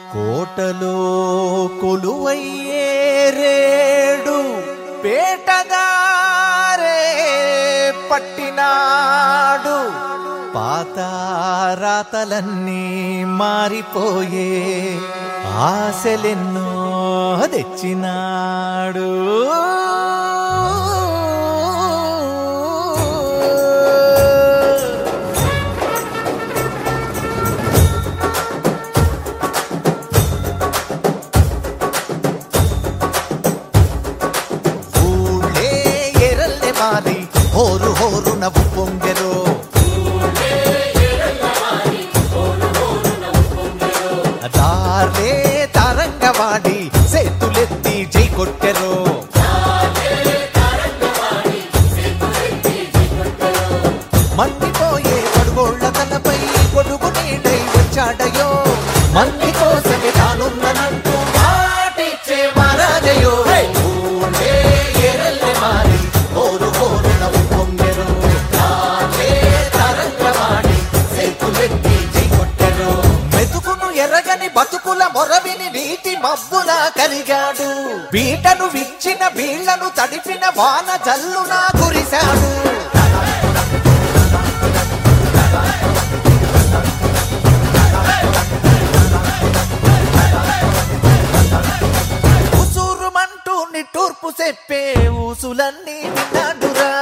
కోటలో కొలువయ్యే రేడు పేటగారే పట్టినాడు పాత రాతలన్నీ మారిపోయే ఆశలెన్నో తెచ్చినాడు ఊళ్ళే ఎరల్లె మారి హోరు హోరు నవ్వు పొంగెరు దారే తరంగవాడి సేతులెత్తి జై కొట్టెరు మండిపోయే పడుగోళ్ల తనపై కొడుకు నీడై వచ్చాడయో మంది కోసమే తానున్ననంటూ మాటిచ్చే మహారాజయో ఊళ్ళే ఎరల్లె మారి ఓరు ఓరు నవ్వు పొంగెరు తానే తరంగవాడి సేతులెత్తి జై కొట్టెరు మెతుకును ఎరగని బతుకుల మొరవిని నీటి మబ్బున కలిగాడు బీటను విచ్చిన బీళ్లను తడిపిన వాన జల్లున కురిశాడు ఉసూరుమంటూ నిట్టూర్పు చెప్పే ఊసులన్నీ విన్నాడురా